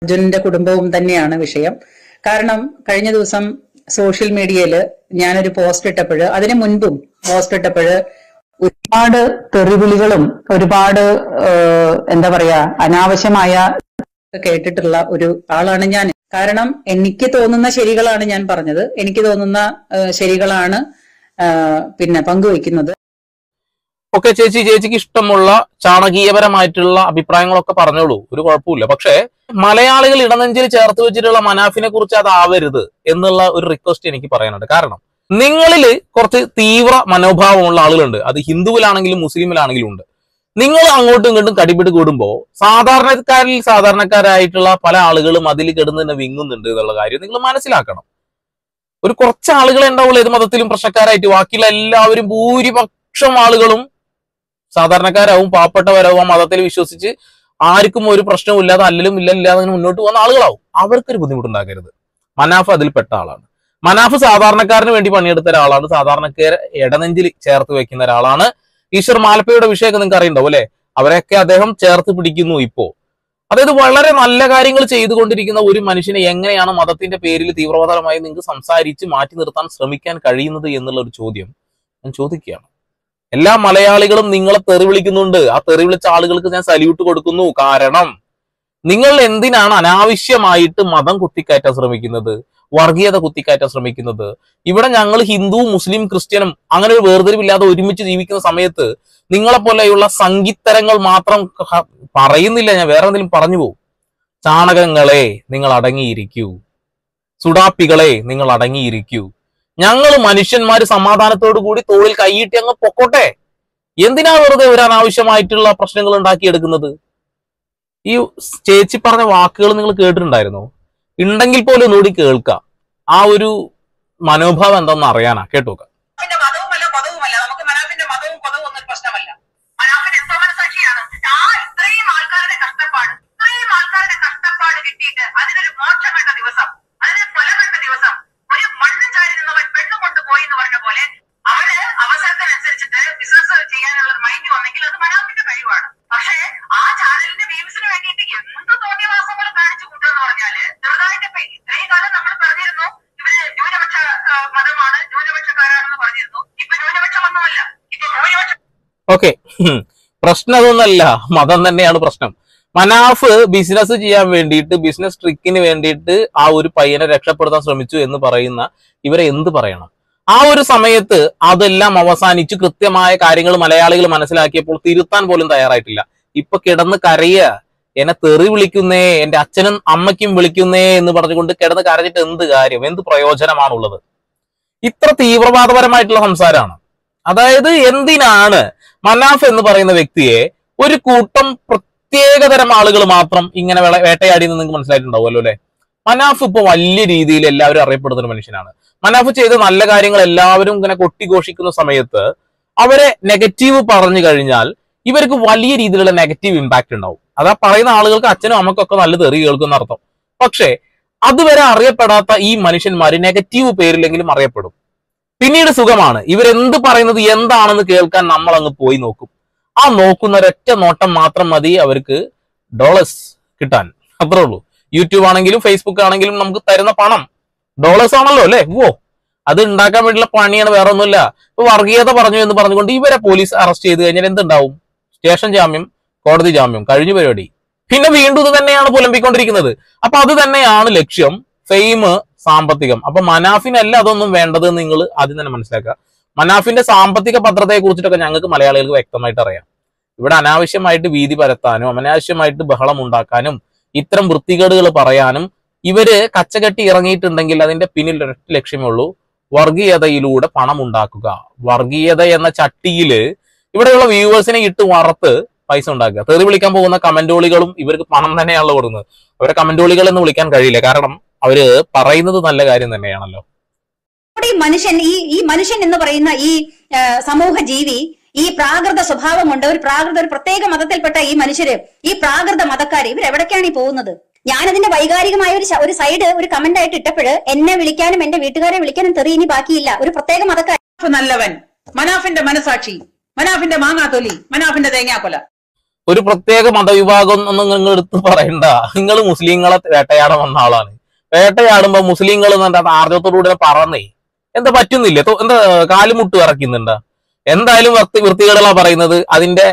അർജുനന്റെ കുടുംബവും തന്നെയാണ് വിഷയം കാരണം കഴിഞ്ഞ ദിവസം സോഷ്യൽ മീഡിയയിൽ ഞാനൊരു പോസ്റ്റ് ഇട്ടപ്പോഴ് അതിനു മുൻപും പോസ്റ്റ് ഇട്ടപ്പോഴ് ഒരുപാട് തെറിവിളികളും ഒരുപാട് ഏഹ്, എന്താ പറയാ അനാവശ്യമായ കേട്ടിട്ടുള്ള ഒരു ആളാണ് ഞാൻ കാരണം എനിക്ക് തോന്നുന്ന ശരികളാണ് ഞാൻ പറഞ്ഞത് എനിക്ക് തോന്നുന്ന ഏഹ്, ശരികളാണ് ഏഹ്, പിന്നെ പങ്കുവെക്കുന്നത് ഓക്കെ ചേച്ചി ചേച്ചിക്ക് ഇഷ്ടമുള്ള ചാണകീയപരമായിട്ടുള്ള അഭിപ്രായങ്ങളൊക്കെ പറഞ്ഞോളൂ ഒരു കുഴപ്പമില്ല പക്ഷേ മലയാളികൾ ഇടനെഞ്ചിൽ ചേർത്ത് വെച്ചിട്ടുള്ള മനാഫിനെ കുറിച്ച് അതാവരുത് എന്നുള്ള ഒരു റിക്വസ്റ്റ് എനിക്ക് പറയാനുണ്ട് കാരണം നിങ്ങളിൽ കുറച്ച് തീവ്ര മനോഭാവമുള്ള ആളുകളുണ്ട് അത് ഹിന്ദുവിലാണെങ്കിലും മുസ്ലിമിലാണെങ്കിലും ഉണ്ട് നിങ്ങൾ അങ്ങോട്ടും ഇങ്ങോട്ടും കടിപിടി കൂടുമ്പോൾ സാധാരണക്കാരിൽ സാധാരണക്കാരായിട്ടുള്ള പല ആളുകളും അതിൽ കിടന്ന് തന്നെ വിങ്ങുന്നുണ്ട് എന്നുള്ള കാര്യം നിങ്ങൾ മനസ്സിലാക്കണം ഒരു കുറച്ച് ആളുകളെ ഉണ്ടാവുള്ളൂ ഏത് മതത്തിലും പ്രശ്നക്കാരായിട്ട് ബാക്കിയുള്ള എല്ലാവരും ഭൂരിപക്ഷം ആളുകളും സാധാരണക്കാരാവും പാവപ്പെട്ടവരാവും ആ മതത്തിൽ വിശ്വസിച്ച് ആർക്കും ഒരു പ്രശ്നവും അല്ലലും ഇല്ല ഇല്ലാതെ അങ്ങനെ മുന്നോട്ട് പോകുന്ന ആളുകളാവും അവർക്കൊരു ബുദ്ധിമുട്ടുണ്ടാക്കരുത് മനാഫ് അതിൽപ്പെട്ട ആളാണ് മനാഫ് സാധാരണക്കാരന് വേണ്ടി പണിയെടുത്ത ഒരാളാണ് സാധാരണക്കാരെ ഇടനെഞ്ചിൽ ചേർത്ത് വെക്കുന്ന ഒരാളാണ് ഈശ്വർ മാലപ്പയുടെ വിഷയമൊക്കെ നിങ്ങൾക്ക് അറിയണ്ടാവും അല്ലെ അവരെയൊക്കെ അദ്ദേഹം ചേർത്ത് പിടിക്കുന്നു ഇപ്പോ അതായത് വളരെ നല്ല കാര്യങ്ങൾ ചെയ്തുകൊണ്ടിരിക്കുന്ന ഒരു മനുഷ്യനെ എങ്ങനെയാണ് മതത്തിന്റെ പേരിൽ തീവ്രവാദമായി നിങ്ങൾക്ക് സംസാരിച്ച് മാറ്റി നിർത്താൻ ശ്രമിക്കാൻ കഴിയുന്നത് എന്നുള്ള ഒരു ചോദ്യം ഞാൻ ചോദിക്കുകയാണ് എല്ലാ മലയാളികളും നിങ്ങളെ തെറി വിളിക്കുന്നുണ്ട് ആ തെറി വിളിച്ച ആളുകൾക്ക് ഞാൻ സല്യൂട്ട് കൊടുക്കുന്നു കാരണം നിങ്ങൾ എന്തിനാണ് അനാവശ്യമായിട്ട് മതം കുത്തിക്കയറ്റാൻ ശ്രമിക്കുന്നത് വർഗീയത കുത്തിക്കയറ്റാൻ ശ്രമിക്കുന്നത് ഇവിടെ ഞങ്ങൾ ഹിന്ദു മുസ്ലിം ക്രിസ്ത്യനും അങ്ങനെ ഒരു വേർതിരിവില്ലാതെ ഒരുമിച്ച് ജീവിക്കുന്ന സമയത്ത് നിങ്ങളെ പോലെയുള്ള സംഗീത്തരങ്ങൾ മാത്രം ക- പറയുന്നില്ല ഞാൻ വേറെ എന്തെങ്കിലും പറഞ്ഞു പോകും ചാണകങ്ങളെ നിങ്ങൾ അടങ്ങിയിരിക്കൂ സുഡാപ്പികളെ നിങ്ങൾ അടങ്ങിയിരിക്കൂ ഞങ്ങൾ മനുഷ്യന്മാര് സമാധാനത്തോടു കൂടി തോളിൽ കൈയിട്ട് അങ്ങ് പൊക്കോട്ടെ എന്തിനാ വെറുതെ ഒരു അനാവശ്യമായിട്ടുള്ള പ്രശ്നങ്ങൾ ഉണ്ടാക്കിയെടുക്കുന്നത് ഈ ചേച്ചി പറഞ്ഞ വാക്കുകൾ നിങ്ങൾ കേട്ടിട്ടുണ്ടായിരുന്നോ ഉണ്ടെങ്കിൽ പോലും ഒന്നുകൂടി കേൾക്കാം ആ ഒരു മനോഭാവം എന്താണെന്ന് അറിയാനാ കേട്ടോക്ക മനാഫിന്റെ മതവുമല്ല പദവുമല്ല നമുക്ക് മനാഫിന്റെ മതവും പദവും ഒന്നും ഒരു പ്രശ്നമല്ല മനാഫിന് എന്തോ മനസാക്ഷിയാണ് ആ ഇത്രയും ആൾക്കാരുടെ കഷ്ടപ്പാട് ഇത്രയും ആൾക്കാരുടെ കഷ്ടപ്പാട് കിട്ടിയിട്ട് അതിനൊരു മോക്ഷം കണ്ട ദിവസം അതിന് കൊല കണ്ട ദിവസം ഒരു മണ്ണ് ചാരി നിന്നവൻ പെണ്ണു കൊണ്ടുപോയി എന്ന് പറഞ്ഞ പോലെ അവന് അവസരത്തിനനുസരിച്ചിട്ട് ബിസിനസ് ചെയ്യാനുള്ള മൈൻഡ് വന്നെങ്കിൽ അത് മനാഫിന്റെ കഴിവാണ് പക്ഷേ ആ ചാനലിന്റെ വ്യൂസിന് വേണ്ടിയിട്ട് എന്ത് തോന്നിയവാസങ്ങൾ കാണിച്ചു കൂട്ടുക പറഞ്ഞാല് ചെറുതായിട്ട് ഇപ്പൊ ഇത്രയും കാലം നമ്മൾ പറഞ്ഞിരുന്നു ഇവര് ന്യൂനപക്ഷ ആ, മതമാണ് ന്യൂനപക്ഷക്കാരാണെന്ന് പറഞ്ഞിരുന്നു ഇപ്പൊ ന്യൂനപക്ഷമൊന്നുമല്ല ഇപ്പൊ ഭൂരിപക്ഷ ഓക്കെ പ്രശ്നം അതൊന്നല്ല മതം തന്നെയാണ് പ്രശ്നം മനാഫ് ബിസിനസ് ചെയ്യാൻ വേണ്ടിയിട്ട് ബിസിനസ് ട്രിക്കിന് വേണ്ടിയിട്ട് ആ ഒരു പയ്യനെ രക്ഷപ്പെടുത്താൻ ശ്രമിച്ചു എന്ന് പറയുന്ന ഇവരെ എന്ത് പറയണം ആ ഒരു സമയത്ത് അതെല്ലാം അവസാനിച്ച് കൃത്യമായ കാര്യങ്ങൾ മലയാളികൾ മനസ്സിലാക്കിയപ്പോൾ തിരുത്താൻ പോലും തയ്യാറായിട്ടില്ല ഇപ്പൊ കിടന്ന് കരയുക എന്നെ തെറി വിളിക്കുന്നേ എന്റെ അച്ഛനും അമ്മയ്ക്കും വിളിക്കുന്നേ എന്ന് പറഞ്ഞുകൊണ്ട് കിടന്ന് കരഞ്ഞിട്ട് എന്ത് കാര്യം എന്ത് പ്രയോജനമാണുള്ളത് ഇത്ര തീവ്രവാദപരമായിട്ടുള്ള സംസാരമാണ് അതായത് എന്തിനാണ് മനാഫ് എന്ന് പറയുന്ന വ്യക്തിയെ ഒരു കൂട്ടം പ്രത്യേകതരം ആളുകൾ മാത്രം ഇങ്ങനെ വേള- വേട്ടയാടി എന്ന് നിങ്ങൾക്ക് മനസ്സിലായിട്ടുണ്ടാവുമല്ലോ അല്ലെ മനാഫ് ഇപ്പൊ വലിയ രീതിയിൽ എല്ലാവരും അറിയപ്പെടുന്ന ഒരു മനുഷ്യനാണ് മനാഫ് ചെയ്ത നല്ല കാര്യങ്ങൾ എല്ലാവരും ഇങ്ങനെ കൊട്ടിഘോഷിക്കുന്ന സമയത്ത് അവരെ നെഗറ്റീവ് പറഞ്ഞു കഴിഞ്ഞാൽ ഇവർക്ക് വലിയ രീതിയിലുള്ള നെഗറ്റീവ് ഇമ്പാക്ട് ഉണ്ടാവും അതാ പറയുന്ന ആളുകൾക്ക് അച്ഛനും അമ്മക്കൊക്കെ നല്ല തെറി കേൾക്കുന്ന അർത്ഥം പക്ഷേ അതുവരെ അറിയപ്പെടാത്ത ഈ മനുഷ്യന്മാര് നെഗറ്റീവ് പേരിലെങ്കിലും അറിയപ്പെടും പിന്നീട് സുഖമാണ് ഇവരെന്ത് പറയുന്നത് എന്താണെന്ന് കേൾക്കാൻ നമ്മൾ അങ്ങ് പോയി നോക്കും ആ നോക്കുന്ന ഒരൊറ്റ നോട്ടം മാത്രം മതി അവർക്ക് ഡോളേഴ്സ് കിട്ടാൻ അത്രേ ഉള്ളൂ യൂട്യൂബ് ആണെങ്കിലും ഫേസ്ബുക്ക് ആണെങ്കിലും നമുക്ക് തരുന്ന പണം ഡോളേഴ്സ് ആണല്ലോ അല്ലേ ഓ അത് ഉണ്ടാക്കാൻ വേണ്ടിയുള്ള പണിയാണ് വേറെ ഒന്നുമില്ല ഇപ്പൊ വർഗീയത പറഞ്ഞു എന്ന് പറഞ്ഞുകൊണ്ട് ഇവരെ പോലീസ് അറസ്റ്റ് ചെയ്ത് കഴിഞ്ഞാൽ എന്തുണ്ടാവും സ്റ്റേഷൻ ജാമ്യം കോടതി ജാമ്യം കഴിഞ്ഞു പരിപാടി പിന്നെ വീണ്ടും ഇത് തന്നെയാണ് പുലമ്പിക്കൊണ്ടിരിക്കുന്നത് അപ്പൊ അത് തന്നെയാണ് ലക്ഷ്യം ഫെയിം സാമ്പത്തികം അപ്പൊ മനാഫിനല്ല അതൊന്നും വേണ്ടത് എന്ന് നിങ്ങൾ ആദ്യം തന്നെ മനസ്സിലാക്കുക മനാഫിന്റെ സാമ്പത്തിക ഭദ്രതയെ കുറിച്ചിട്ടൊക്കെ ഞങ്ങൾക്ക് മലയാളികൾക്ക് വ്യക്തമായിട്ട് അറിയാം ഇവിടെ അനാവശ്യമായിട്ട് വീതി പരത്താനും അനാവശ്യമായിട്ട് ബഹളം ഉണ്ടാക്കാനും ഇത്തരം വൃത്തികേടുകൾ പറയാനും ഇവര് കച്ചകെട്ടി ഇറങ്ങിയിട്ടുണ്ടെങ്കിൽ അതിന്റെ പിന്നിൽ ഒരൊറ്റ ലക്ഷ്യമേ ഉള്ളൂ വർഗീയതയിലൂടെ പണം ഉണ്ടാക്കുക വർഗീയത എന്ന ചട്ടിയില് ഇവിടെയുള്ള വ്യൂവേഴ്സിനെ ഇട്ട് വറുത്ത് പൈസ ഉണ്ടാക്കുക തെറി വിളിക്കാൻ പോകുന്ന കമന്റോളികളും ഇവർക്ക് പണം തന്നെയാണല്ലോ കൊടുക്കുന്നത് അവരെ കമന്റോളികൾ എന്ന് വിളിക്കാൻ കഴിയില്ല കാരണം അവര് പറയുന്നത് നല്ല കാര്യം തന്നെയാണല്ലോ നമ്മുടെ ഈ മനുഷ്യൻ ഈ ഈ മനുഷ്യൻ എന്ന് പറയുന്ന ഈ ആ, സമൂഹ ജീവി ഈ പ്രാകൃത സ്വഭാവം കൊണ്ട് ഒരു പ്രാകൃത ഒരു പ്രത്യേക മതത്തിൽപ്പെട്ട ഈ മനുഷ്യര് ഈ പ്രാകൃത മതക്കാര് ഇവരെവിടേക്കാണ് ഈ പോകുന്നത് ഞാനതിന്റെ വൈകാരികമായ ഒരു ശ- ഒരു സൈഡ് ഒരു കമന്റ് ആയിട്ട് ഇട്ടപ്പോഴ് എന്നെ വിളിക്കാനും എന്റെ വീട്ടുകാരെ വിളിക്കാനും തെറി ഇനി ബാക്കിയില്ല ഒരു പ്രത്യേക മതക്കാർ മനാഫ് നല്ലവൻ മനാഫിന്റെ മനസാക്ഷി മനാഫിന്റെ മാങ്ങാത്തൊലി മനാഫിന്റെ തേങ്ങാക്കൊല ഒരു പ്രത്യേക മതവിഭാഗം ഒന്നും നിങ്ങൾ എടുത്ത് പറയണ്ട നിങ്ങൾ മുസ്ലിങ്ങളെ വേട്ടയാടാൻ വന്ന ആളാണ് വേട്ടയാടുമ്പോ മുസ്ലിങ്ങൾ ആർജവത്തോടുകൂടെ പറന്നേ എന്താ പറ്റുന്നില്ല തോ- എന്താ കാലുമുട്ട് ഇറക്കുന്നുണ്ടാ എന്തായാലും വൃത്തി വൃത്തികേടുകളാ പറയുന്നത് അതിന്റെ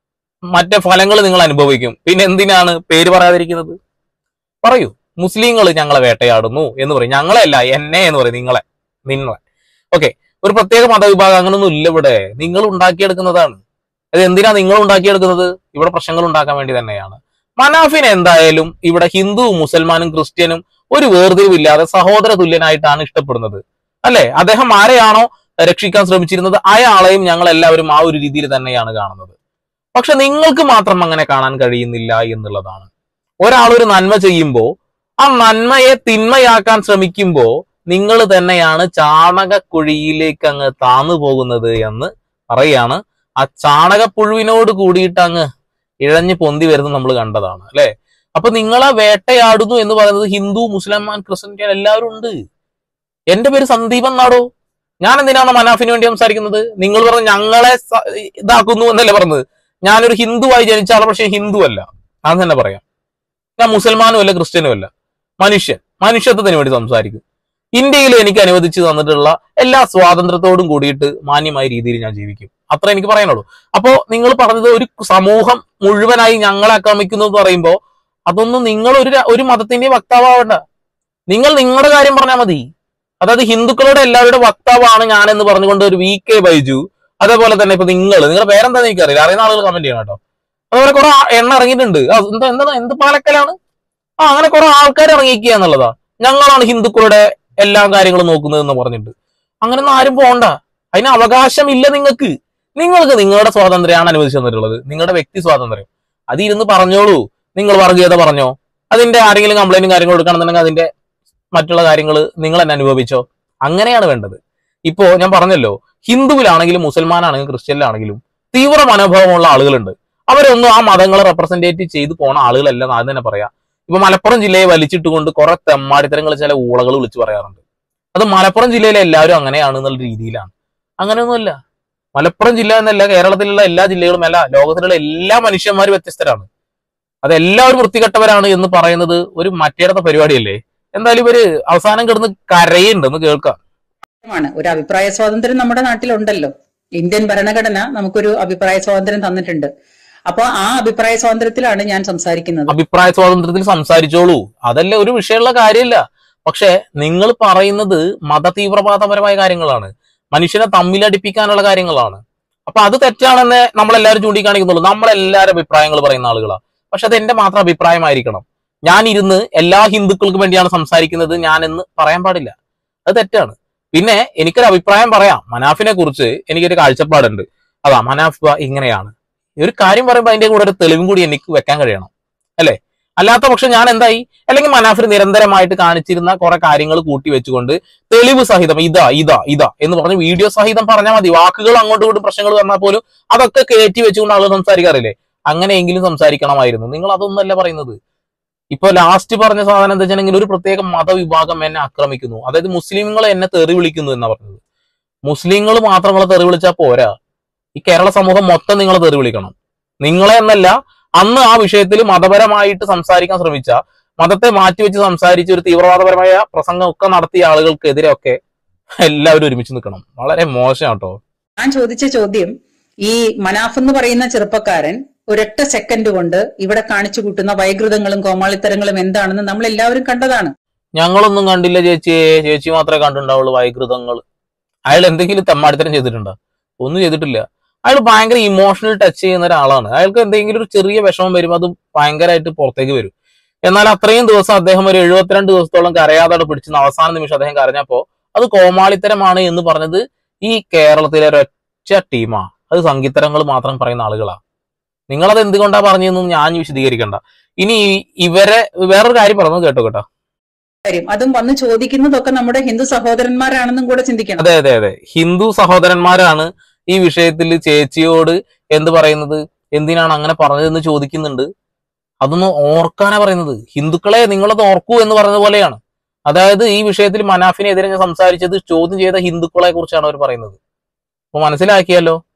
മറ്റേ ഫലങ്ങൾ നിങ്ങൾ അനുഭവിക്കും പിന്നെ എന്തിനാണ് പേര് പറയാതിരിക്കുന്നത് പറയൂ മുസ്ലിങ്ങൾ ഞങ്ങളെ വേട്ടയാടുന്നു എന്ന് പറയും ഞങ്ങളെ അല്ല എന്നെ എന്ന് പറയും നിങ്ങളെ നിങ്ങളെ ഓക്കെ ഒരു പ്രത്യേക മതവിഭാഗം അങ്ങനൊന്നും ഇല്ല ഇവിടെ നിങ്ങൾ ഉണ്ടാക്കിയെടുക്കുന്നതാണ് അത് എന്തിനാ നിങ്ങൾ ഉണ്ടാക്കിയെടുക്കുന്നത് ഇവിടെ പ്രശ്നങ്ങൾ ഉണ്ടാക്കാൻ വേണ്ടി തന്നെയാണ് മനാഫിന് എന്തായാലും ഇവിടെ ഹിന്ദുവും മുസൽമാനും ക്രിസ്ത്യനും ഒരു വേർതിരിവില്ലാതെ സഹോദര തുല്യനായിട്ടാണ് ഇഷ്ടപ്പെടുന്നത് അല്ലെ അദ്ദേഹം ആരെയാണോ രക്ഷിക്കാൻ ശ്രമിച്ചിരുന്നത് അയാളെയും ഞങ്ങൾ എല്ലാവരും ആ ഒരു രീതിയിൽ തന്നെയാണ് കാണുന്നത് പക്ഷെ നിങ്ങൾക്ക് മാത്രം അങ്ങനെ കാണാൻ കഴിയുന്നില്ല എന്നുള്ളതാണ് ഒരാൾ ഒരു നന്മ ചെയ്യുമ്പോൾ ആ നന്മയെ തിന്മയാക്കാൻ ശ്രമിക്കുമ്പോൾ നിങ്ങൾ തന്നെയാണ് ചാണകക്കുഴിയിലേക്ക് അങ്ങ് താന്നു പോകുന്നത് എന്ന് പറയാണ് ആ ചാണകപ്പുഴുവിനോട് കൂടിയിട്ട് അങ്ങ് ഇഴഞ്ഞു പൊന്തി വരുന്നത് നമ്മൾ കണ്ടതാണ് അല്ലെ അപ്പൊ നിങ്ങളെ വേട്ടയാടുന്നു എന്ന് പറയുന്നത് ഹിന്ദു മുസ്ലിംമാൻ ക്രിസ്ത്യൻ എല്ലാവരും ഉണ്ട് എന്റെ പേര് സന്ദീപ് എന്നാടോ ഞാൻ എന്തിനാണ് മനാഫിന് വേണ്ടി സംസാരിക്കുന്നത് നിങ്ങൾ പറഞ്ഞ ഞങ്ങളെ സ- ഇതാക്കുന്നു എന്നല്ലേ പറഞ്ഞത് ഞാനൊരു ഹിന്ദുവായി ജനിച്ച ആളെ പക്ഷേ ഹിന്ദു അല്ല അത് തന്നെ പറയാം ഞാൻ മുസൽമാനും അല്ല ക്രിസ്ത്യനും അല്ല മനുഷ്യൻ മനുഷ്യത്വത്തിന് വേണ്ടി സംസാരിക്കും ഇന്ത്യയിൽ എനിക്ക് അനുവദിച്ചു തന്നിട്ടുള്ള എല്ലാ സ്വാതന്ത്ര്യത്തോടും കൂടിയിട്ട് മാന്യമായ രീതിയിൽ ഞാൻ ജീവിക്കും അത്ര എനിക്ക് പറയാനുള്ളൂ അപ്പോ നിങ്ങൾ പറഞ്ഞത് ഒരു സമൂഹം മുഴുവനായി ഞങ്ങളെ ആക്രമിക്കുന്നു എന്ന് പറയുമ്പോൾ അതൊന്നും നിങ്ങൾ ഒരു ര- ഒരു മതത്തിന്റെ വക്താവണ്ട നിങ്ങൾ നിങ്ങളുടെ കാര്യം പറഞ്ഞാൽ മതി അതായത് ഹിന്ദുക്കളുടെ എല്ലാവരുടെ വക്താവാണ് ഞാൻ എന്ന് പറഞ്ഞുകൊണ്ട് ഒരു വി കെ ബൈജു അതേപോലെ തന്നെ ഇപ്പൊ നിങ്ങൾ നിങ്ങളുടെ പേരെന്താന്ന് എനിക്കറിയില്ല അറിയുന്ന ആളുകൾ കമന്റ് ചെയ്യണം കേട്ടോ അതുപോലെ കുറെ ആ- എണ്ണ ഇറങ്ങിയിട്ടുണ്ട് ആ, എന്താ എന്താ എന്ത് പാലക്കലാണ് ആ അങ്ങനെ കുറെ ആൾക്കാർ ഇറങ്ങിക്കുക എന്നുള്ളതാ ഞങ്ങളാണ് ഹിന്ദുക്കളുടെ എല്ലാ കാര്യങ്ങളും നോക്കുന്നത് എന്ന് പറഞ്ഞിട്ട് അങ്ങനെയൊന്നും ആരും പോണ്ട അതിന് അവകാശമില്ല നിങ്ങൾക്ക് നിങ്ങൾക്ക് നിങ്ങളുടെ സ്വാതന്ത്ര്യമാണ് അനുവദിച്ചു തന്നിട്ടുള്ളത് നിങ്ങളുടെ വ്യക്തി സ്വാതന്ത്ര്യം അത് ഇരുന്ന് പറഞ്ഞോളൂ നിങ്ങൾ വർഗീയത പറഞ്ഞോ അതിന്റെ ആരെങ്കിലും കംപ്ലൈന്റും കാര്യങ്ങളും എടുക്കണമെന്നുണ്ടെങ്കിൽ അതിന്റെ മറ്റുള്ള കാര്യങ്ങൾ നിങ്ങൾ തന്നെ അനുഭവിച്ചോ അങ്ങനെയാണ് വേണ്ടത് ഇപ്പോ ഞാൻ പറഞ്ഞല്ലോ ഹിന്ദുവിലാണെങ്കിലും മുസൽമാനാണെങ്കിലും ക്രിസ്ത്യനിലാണെങ്കിലും തീവ്ര മനോഭാവമുള്ള ആളുകളുണ്ട് അവരൊന്നും ആ മതങ്ങളെ റെപ്രസെന്റേറ്റ് ചെയ്ത് പോണ ആളുകളല്ല എന്ന് ആദ്യം തന്നെ പറയാം ഇപ്പൊ മലപ്പുറം ജില്ലയെ വലിച്ചിട്ടുകൊണ്ട് കുറെ തെമ്മാടിത്തരങ്ങൾ ചില ഊളകൾ വിളിച്ചു പറയാറുണ്ട് അത് മലപ്പുറം ജില്ലയിലെ എല്ലാവരും അങ്ങനെയാണ് എന്നുള്ള രീതിയിലാണ് അങ്ങനെയൊന്നുമല്ല മലപ്പുറം ജില്ല എന്നല്ല കേരളത്തിലുള്ള എല്ലാ ജില്ലകളും അല്ല ലോകത്തിലുള്ള എല്ലാ മനുഷ്യന്മാരും വ്യത്യസ്തരാണ് അതെല്ലാവരും വൃത്തികെട്ടവരാണ് എന്ന് പറയുന്നത് ഒരു മറ്റേടത്തെ പരിപാടിയല്ലേ എന്തായാലും ഇവര് അവസാനം കിടന്ന് കരയുണ്ടെന്ന് കേൾക്കാം ആണ് ഒരു അഭിപ്രായ സ്വാതന്ത്ര്യം നമ്മുടെ നാട്ടിലുണ്ടല്ലോ ഇന്ത്യൻ ഭരണഘടന നമുക്കൊരു അഭിപ്രായ സ്വാതന്ത്ര്യം തന്നിട്ടുണ്ട് അപ്പൊ ആ അഭിപ്രായ സ്വാതന്ത്ര്യത്തിലാണ് ഞാൻ സംസാരിക്കുന്നത് അഭിപ്രായ സ്വാതന്ത്ര്യത്തിൽ സംസാരിച്ചോളൂ അതല്ലേ ഒരു വിഷയമുള്ള കാര്യമില്ല പക്ഷെ നിങ്ങൾ പറയുന്നത് മത തീവ്രവാദപരമായ കാര്യങ്ങളാണ് മനുഷ്യനെ തമ്മിലടിപ്പിക്കാനുള്ള കാര്യങ്ങളാണ് അപ്പൊ അത് തെറ്റാണെന്ന് നമ്മളെല്ലാവരും ചൂണ്ടിക്കാണിക്കുന്നുള്ളൂ നമ്മളെല്ലാവരും അഭിപ്രായങ്ങൾ പറയുന്ന ആളുകളാണ് പക്ഷെ അത് എന്റെ മാത്രം അഭിപ്രായമായിരിക്കണം ഞാൻ ഇരുന്ന് എല്ലാ ഹിന്ദുക്കൾക്കും വേണ്ടിയാണ് സംസാരിക്കുന്നത് ഞാനെന്ന് പറയാൻ പാടില്ല അത് തെറ്റാണ് പിന്നെ എനിക്കൊരു അഭിപ്രായം പറയാം മനാഫിനെ കുറിച്ച് എനിക്കൊരു കാഴ്ചപ്പാടുണ്ട് അതാ മനാഫ് ബ ഇങ്ങനെയാണ് ഈ ഒരു കാര്യം പറയുമ്പോൾ അതിന്റെ കൂടെ ഒരു തെളിവും കൂടി എനിക്ക് വെക്കാൻ കഴിയണം അല്ലെ അല്ലാത്ത പക്ഷെ ഞാൻ എന്തായി അല്ലെങ്കിൽ മനാഫിന് നിരന്തരമായിട്ട് കാണിച്ചിരുന്ന കുറെ കാര്യങ്ങൾ കൂട്ടി വെച്ചുകൊണ്ട് തെളിവ് സഹിതം ഇതാ ഇതാ ഇതാ എന്ന് പറഞ്ഞ് വീഡിയോ സഹിതം പറഞ്ഞാൽ മതി വാക്കുകൾ അങ്ങോട്ടും ഇങ്ങോട്ടും പ്രശ്നങ്ങൾ വന്നാൽ പോലും അതൊക്കെ കയറ്റി വെച്ചുകൊണ്ട് ആളുകൾ സംസാരിക്കാറില്ലേ അങ്ങനെയെങ്കിലും സംസാരിക്കണമായിരുന്നു നിങ്ങൾ അതൊന്നല്ല പറയുന്നത് ഇപ്പൊ ലാസ്റ്റ് പറഞ്ഞ സാധനം എന്താ വെച്ചിട്ടുണ്ടെങ്കിൽ ഒരു പ്രത്യേക മതവിഭാഗം എന്നെ ആക്രമിക്കുന്നു അതായത് മുസ്ലിങ്ങൾ എന്നെ തെറി വിളിക്കുന്നു എന്നാ പറഞ്ഞത് മുസ്ലിങ്ങൾ മാത്രം നിങ്ങളെ തെറി വിളിച്ചാൽ പോരാ ഈ കേരള സമൂഹം മൊത്തം നിങ്ങളെ തെറി വിളിക്കണം നിങ്ങളെ എന്നല്ല അന്ന് ആ വിഷയത്തിൽ മതപരമായിട്ട് സംസാരിക്കാൻ ശ്രമിച്ച മതത്തെ മാറ്റിവെച്ച് സംസാരിച്ച ഒരു തീവ്രവാദപരമായ പ്രസംഗം ഒക്കെ നടത്തിയ ആളുകൾക്കെതിരെ ഒക്കെ എല്ലാവരും ഒരുമിച്ച് നിൽക്കണം വളരെ മോശം കേട്ടോ ഞാൻ ചോദിച്ച ചോദ്യം ഈ മനാഫ് എന്ന് പറയുന്ന ചെറുപ്പക്കാരൻ ഒരൊറ്റ സെക്കൻഡ് കൊണ്ട് ഇവിടെ കാണിച്ചു കൂട്ടുന്ന വൈകൃതങ്ങളും കോമാളിത്തരങ്ങളും എന്താണെന്ന് നമ്മൾ എല്ലാവരും കണ്ടതാണ് ഞങ്ങളൊന്നും കണ്ടില്ല ചേച്ചിയെ ചേച്ചി മാത്രമേ കണ്ടിട്ടുണ്ടാവുള്ളൂ വൈകൃതങ്ങൾ അയാൾ എന്തെങ്കിലും തെമ്മാടിത്തരം ചെയ്തിട്ടുണ്ടോ ഒന്നും ചെയ്തിട്ടില്ല അയാൾ ഭയങ്കര ഇമോഷണൽ ടച്ച് ചെയ്യുന്ന ഒരാളാണ് അയാൾക്ക് എന്തെങ്കിലും ഒരു ചെറിയ വിഷമം വരുമ്പോൾ അത് ഭയങ്കരമായിട്ട് പുറത്തേക്ക് വരും എന്നാൽ അത്രയും ദിവസം അദ്ദേഹം ഒരു എഴുപത്തിരണ്ട് ദിവസത്തോളം കരയാതെ അവിടെ പിടിച്ച് അവസാന നിമിഷം അദ്ദേഹം കരഞ്ഞപ്പോ അത് കോമാളിത്തരമാണ് എന്ന് പറഞ്ഞത് ഈ കേരളത്തിലെ ഒരൊറ്റ ടീമാ അത് സംഗീതരങ്ങൾ മാത്രം പറയുന്ന ആളുകളാ നിങ്ങളത് എന്തുകൊണ്ടാ പറഞ്ഞതെന്നും ഞാൻ വിശദീകരിക്കണ്ട ഇനി ഇവരെ വേറൊരു കാര്യം പറഞ്ഞു കേട്ടോ കേട്ടോ കാര്യം അതും വന്ന് ചോദിക്കുന്നതൊക്കെ നമ്മുടെ ഹിന്ദു സഹോദരന്മാരാണെന്നും കൂടെ ചിന്തിക്കണം അതെ അതെ അതെ ഹിന്ദു സഹോദരന്മാരാണ് ഈ വിഷയത്തിൽ ചേച്ചിയോട് എന്ത് പറയുന്നത് എന്തിനാണ് അങ്ങനെ പറഞ്ഞതെന്ന് ചോദിക്കുന്നുണ്ട് അതൊന്ന് ഓർക്കാനാ പറയുന്നത് ഹിന്ദുക്കളെ നിങ്ങളത് ഓർക്കൂ എന്ന് പറഞ്ഞ പോലെയാണ് അതായത് ഈ വിഷയത്തിൽ മനാഫിനെതിരെ ഞാൻ സംസാരിച്ചത് ചോദ്യം ചെയ്ത ഹിന്ദുക്കളെ കുറിച്ചാണ് അവർ പറയുന്നത് അപ്പൊ മനസ്സിലാക്കിയല്ലോ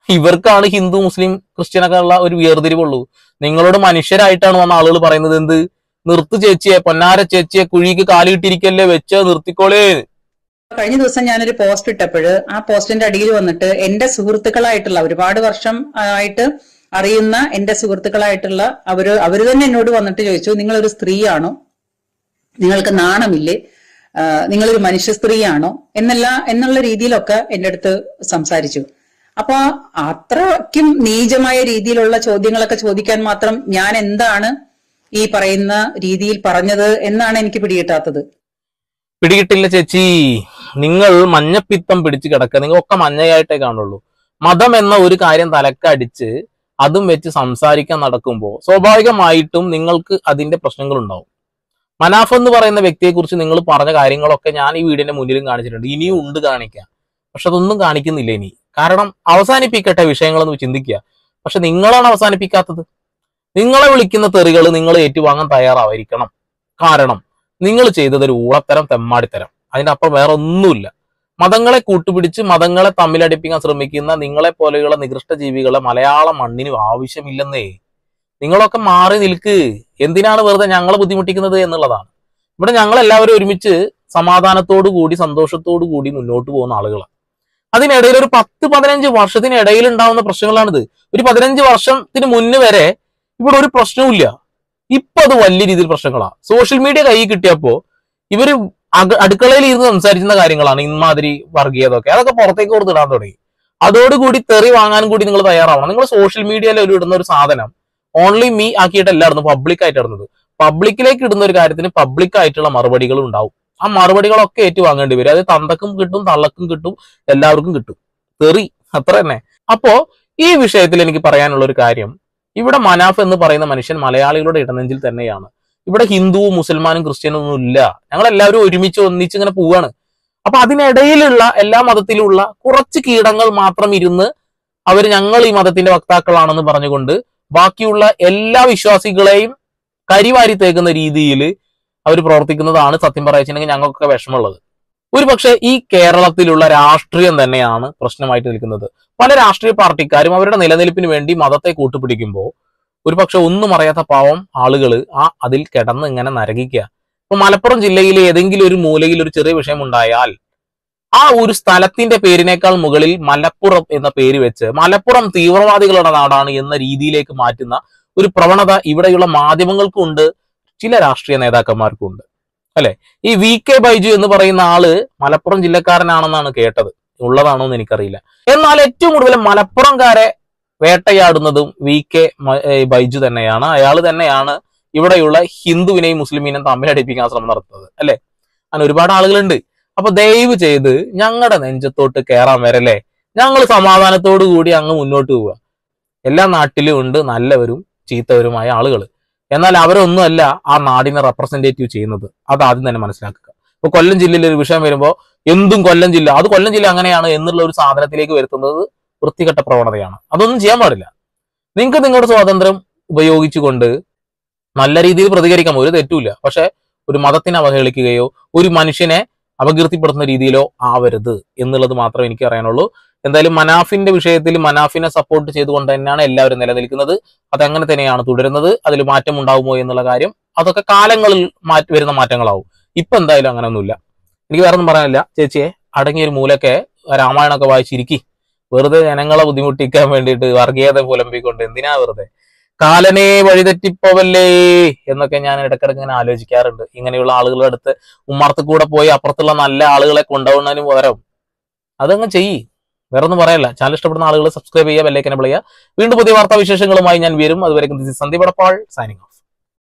ഇവർക്കാണ് ഹിന്ദു മുസ്ലിം ക്രിസ്ത്യനൊക്കെ ഉള്ള ഒരു വേർതിരിവുള്ളൂ നിങ്ങളോട് മനുഷ്യരായിട്ടാണ് വന്ന ആളുകൾ പറയുന്നത് എന്ത് നിർത്ത് ചേച്ചിയെ പൊന്നാര ചേച്ചിയെ കുഴിക്ക് കാലിട്ടിരിക്കല്ലേ വെച്ച് നിർത്തിക്കോളേ കഴിഞ്ഞ ദിവസം ഞാനൊരു പോസ്റ്റ് ഇട്ടപ്പോൾ ആ പോസ്റ്റിന്റെ അടിയിൽ വന്നിട്ട് എന്റെ സുഹൃത്തുക്കളായിട്ടുള്ള ഒരുപാട് വർഷം ആയിട്ട് അറിയുന്ന എന്റെ സുഹൃത്തുക്കളായിട്ടുള്ള അവര് അവര് തന്നെ എന്നോട് വന്നിട്ട് ചോദിച്ചു നിങ്ങളൊരു സ്ത്രീയാണോ നിങ്ങൾക്ക് നാണമില്ലേ ആ, നിങ്ങളൊരു മനുഷ്യ സ്ത്രീയാണോ എന്നല്ല എന്നുള്ള രീതിയിലൊക്കെ എന്റെ അടുത്ത് സംസാരിച്ചു അപ്പൊ അത്രയ്ക്കും നീചമായ രീതിയിലുള്ള ചോദ്യങ്ങളൊക്കെ ചോദിക്കാൻ മാത്രം ഞാൻ എന്താണ് ഈ പറയുന്ന രീതിയിൽ പറഞ്ഞത് എന്നാണ് എനിക്ക് പിടികിട്ടാത്തത് പിടികിട്ടില്ല ചേച്ചി നിങ്ങൾ മഞ്ഞപ്പിത്തം പിടിച്ച് കിടക്കുക നിങ്ങളൊക്കെ മഞ്ഞയായിട്ടേ കാണുള്ളൂ മതം എന്ന ഒരു കാര്യം തലക്കടിച്ച് അതും വെച്ച് സംസാരിക്കാൻ നടക്കുമ്പോൾ സ്വാഭാവികമായിട്ടും നിങ്ങൾക്ക് അതിന്റെ പ്രശ്നങ്ങൾ ഉണ്ടാവും മനാഫ് എന്ന് പറയുന്ന വ്യക്തിയെക്കുറിച്ച് നിങ്ങൾ പറഞ്ഞ കാര്യങ്ങളൊക്കെ ഞാൻ ഈ വീടിന്റെ മുന്നിലും കാണിച്ചിട്ടുണ്ട് ഇനിയും ഉണ്ട് കാണിക്കാം പക്ഷെ അതൊന്നും കാണിക്കുന്നില്ല ഇനി കാരണം അവസാനിപ്പിക്കട്ടെ വിഷയങ്ങളെന്ന് ചിന്തിക്കുക പക്ഷെ നിങ്ങളാണ് അവസാനിപ്പിക്കാത്തത് നിങ്ങളെ വിളിക്കുന്ന തെറികൾ നിങ്ങൾ ഏറ്റുവാങ്ങാൻ തയ്യാറായിരിക്കണം കാരണം നിങ്ങൾ ചെയ്തത് ഒരു ഊളത്തരം തെമ്മാടിത്തരം അതിന്റെ അപ്പുറം വേറെ ഒന്നുമില്ല മതങ്ങളെ കൂട്ടുപിടിച്ച് മതങ്ങളെ തമ്മിലടിപ്പിക്കാൻ ശ്രമിക്കുന്ന നിങ്ങളെ പോലെയുള്ള നികൃഷ്ട ജീവികളെ മലയാള മണ്ണിന് ആവശ്യമില്ലെന്നേ നിങ്ങളൊക്കെ മാറി നിൽക്ക് എന്തിനാണ് വെറുതെ ഞങ്ങളെ ബുദ്ധിമുട്ടിക്കുന്നത് എന്നുള്ളതാണ് ഇവിടെ ഞങ്ങൾ എല്ലാവരും ഒരുമിച്ച് സമാധാനത്തോടു കൂടി സന്തോഷത്തോടു കൂടി മുന്നോട്ട് പോകുന്ന ആളുകളാണ് അതിനിടയിൽ ഒരു പത്ത് പതിനഞ്ച് വർഷത്തിനിടയിൽ ഉണ്ടാവുന്ന പ്രശ്നങ്ങളാണിത് ഒരു പതിനഞ്ച് വർഷത്തിന് മുന്ന് വരെ ഇവിടെ ഒരു പ്രശ്നവുമില്ല ഇപ്പൊ അത് വലിയ രീതിയിൽ പ്രശ്നങ്ങളാണ് സോഷ്യൽ മീഡിയ കയ്യിൽ കിട്ടിയപ്പോ ഇവര് അക- അടുക്കളയിൽ ഇരുന്ന് സംസാരിക്കുന്ന കാര്യങ്ങളാണ് ഇമാതിരി വർഗീയതൊക്കെ അതൊക്കെ പുറത്തേക്ക് കൊടുത്ത് ഇടാൻ തുടങ്ങി അതോടുകൂടി തെറി വാങ്ങാനും കൂടി നിങ്ങൾ തയ്യാറാവണം നിങ്ങൾ സോഷ്യൽ മീഡിയയിൽ ഒരു ഇടുന്ന ഒരു സാധനം ഓൺലി മീ ആക്കിയിട്ടല്ല ഇടുന്നത് പബ്ലിക് ആയിട്ട് ഇടുന്നത് പബ്ലിക്കിലേക്ക് ഇടുന്ന ഒരു കാര്യത്തിന് പബ്ലിക് ആയിട്ടുള്ള മറുപടികൾ ഉണ്ടാവും ആ മറുപടികളൊക്കെ ഏറ്റുവാങ്ങേണ്ടി വരും അത് തന്തക്കും കിട്ടും തള്ളക്കും കിട്ടും എല്ലാവർക്കും കിട്ടും തെറി അത്ര തന്നെ അപ്പോ ഈ വിഷയത്തിൽ എനിക്ക് പറയാനുള്ള ഒരു കാര്യം ഇവിടെ മനാഫ് എന്ന് പറയുന്ന മനുഷ്യൻ മലയാളികളുടെ ഇടനെഞ്ചിൽ തന്നെയാണ് ഇവിടെ ഹിന്ദുവും മുസൽമാനും ക്രിസ്ത്യനും ഒന്നും ഇല്ല ഞങ്ങൾ എല്ലാവരും ഒരുമിച്ച് ഒന്നിച്ച് ഇങ്ങനെ പോവാണ് അപ്പൊ അതിനിടയിലുള്ള എല്ലാ മതത്തിലുള്ള കുറച്ച് കീടങ്ങൾ മാത്രം ഇരുന്ന് അവർ ഞങ്ങൾ ഈ മതത്തിന്റെ വക്താക്കളാണെന്ന് പറഞ്ഞുകൊണ്ട് ബാക്കിയുള്ള എല്ലാ വിശ്വാസികളെയും കരിവാരി തേക്കുന്ന രീതിയിൽ അവർ പ്രവർത്തിക്കുന്നതാണ് സത്യം പറയുകയാണെങ്കിൽ ഞങ്ങൾക്കൊക്കെ വിഷമമുള്ളത് ഒരു പക്ഷേ ഈ കേരളത്തിലുള്ള രാഷ്ട്രീയം തന്നെയാണ് പ്രശ്നമായിട്ട് നിൽക്കുന്നത് പല രാഷ്ട്രീയ പാർട്ടിക്കാരും അവരുടെ നിലനിൽപ്പിന് വേണ്ടി മതത്തെ കൂട്ടുപിടിക്കുമ്പോൾ ഒരു പക്ഷെ ഒന്നും അറിയാത്ത പാവം ആളുകൾ ആ അതിൽ കിടന്ന് ഇങ്ങനെ നരകിക്കുക ഇപ്പൊ മലപ്പുറം ജില്ലയിലെ ഏതെങ്കിലും ഒരു മൂലയിൽ ഒരു ചെറിയ വിഷയം ഉണ്ടായാൽ ആ ഒരു സ്ഥലത്തിന്റെ പേരിനേക്കാൾ മുകളിൽ മലപ്പുറം എന്ന പേര് വെച്ച് മലപ്പുറം തീവ്രവാദികളുടെ നാടാണ് എന്ന രീതിയിലേക്ക് മാറ്റുന്ന ഒരു പ്രവണത ഇവിടെയുള്ള മാധ്യമങ്ങൾക്കും ഉണ്ട് ചില രാഷ്ട്രീയ നേതാക്കന്മാർക്കും ഉണ്ട് അല്ലെ ഈ വി കെ ബൈജു എന്ന് പറയുന്ന ആള് മലപ്പുറം ജില്ലക്കാരനാണെന്നാണ് കേട്ടത് ഉള്ളതാണോ എന്ന് എനിക്കറിയില്ല എന്നാൽ ഏറ്റവും കൂടുതൽ മലപ്പുറംകാരെ വേട്ടയാടുന്നതും വി കെ മ- ഏ, ബൈജു തന്നെയാണ് അയാൾ തന്നെയാണ് ഇവിടെയുള്ള ഹിന്ദുവിനെയും മുസ്ലിമിനെയും തമ്മിലടിപ്പിക്കാൻ ശ്രമം നടത്തുന്നത് അല്ലെ അങ്ങനെ ഒരുപാട് ആളുകളുണ്ട് അപ്പൊ ദയവ് ചെയ്ത് ഞങ്ങളുടെ നെഞ്ചത്തോട്ട് കയറാൻ വരല്ലേ ഞങ്ങൾ സമാധാനത്തോടു കൂടി അങ്ങ് മുന്നോട്ട് പോവുക എല്ലാ നാട്ടിലും ഉണ്ട് നല്ലവരും ചീത്തവരുമായ ആളുകൾ എന്നാൽ അവരൊന്നുമല്ല ആ നാടിനെ റെപ്രസെന്റേറ്റീവ് ചെയ്യുന്നത് അത് ആദ്യം തന്നെ മനസ്സിലാക്കുക ഇപ്പൊ കൊല്ലം ജില്ലയിൽ ഒരു വിഷയം വരുമ്പോൾ എന്തും കൊല്ലം ജില്ല അത് കൊല്ലം ജില്ല അങ്ങനെയാണ് എന്നുള്ള ഒരു സാധനത്തിലേക്ക് വരുത്തുന്നത് വൃത്തികെട്ട പ്രവണതയാണ് അതൊന്നും ചെയ്യാൻ പാടില്ല നിങ്ങൾക്ക് നിങ്ങളുടെ സ്വാതന്ത്ര്യം ഉപയോഗിച്ചുകൊണ്ട് നല്ല രീതിയിൽ പ്രതികരിക്കാം ഒരു തെറ്റുമില്ല പക്ഷെ ഒരു മതത്തിനെ അവഹേളിക്കുകയോ ഒരു മനുഷ്യനെ അപകീർത്തിപ്പെടുത്തുന്ന രീതിയിലോ ആവരുത് എന്നുള്ളത് മാത്രമേ എനിക്ക് അറിയാനുള്ളൂ എന്തായാലും മനാഫിന്റെ വിഷയത്തിൽ മനാഫിനെ സപ്പോർട്ട് ചെയ്തുകൊണ്ട് തന്നെയാണ് എല്ലാവരും നിലനിൽക്കുന്നത് അതങ്ങനെ തന്നെയാണ് തുടരുന്നത് അതിൽ മാറ്റം ഉണ്ടാവുമോ എന്നുള്ള കാര്യം അതൊക്കെ കാലങ്ങളിൽ മാറ്റി വരുന്ന മാറ്റങ്ങളാവും ഇപ്പൊ എന്തായാലും അങ്ങനെയൊന്നുമില്ല എനിക്ക് വേറെ ഒന്നും പറയാനില്ല ചേച്ചിയെ അടങ്ങിയ ഒരു മൂലൊക്കെ രാമായണമൊക്കെ വായിച്ചിരിക്കി വെറുതെ ജനങ്ങളെ ബുദ്ധിമുട്ടിക്കാൻ വേണ്ടിയിട്ട് വർഗീയത പുലമ്പിക്കൊണ്ട് എന്തിനാ വെറുതെ കാലനെ വഴിതെറ്റിപ്പോവല്ലേ എന്നൊക്കെ ഞാൻ ഇടക്കിടക്ക് ഇങ്ങനെ ആലോചിക്കാറുണ്ട് ഇങ്ങനെയുള്ള ആളുകളുടെ അടുത്ത് ഉമ്മർത്ത് കൂടെ പോയി അപ്പുറത്തുള്ള നല്ല ആളുകളെ കൊണ്ടുപോകുന്നതിന് പകരം അതങ്ങ് ചെയ്യ് വേറെ ഒന്നും പറയല്ല ചാനൽ ഇഷ്ടപ്പെടുന്ന ആളുകൾ സബ്സ്ക്രൈബ് ചെയ്യുക ബെല്ലൈക്കനെ വിളിക്കുക വീണ്ടും പുതിയ വാർത്താ വിശേഷങ്ങളുമായി ഞാൻ വരും അതുവരെ സന്ദീപ് പടപ്പാൾ സൈനിങ് ഓഫ്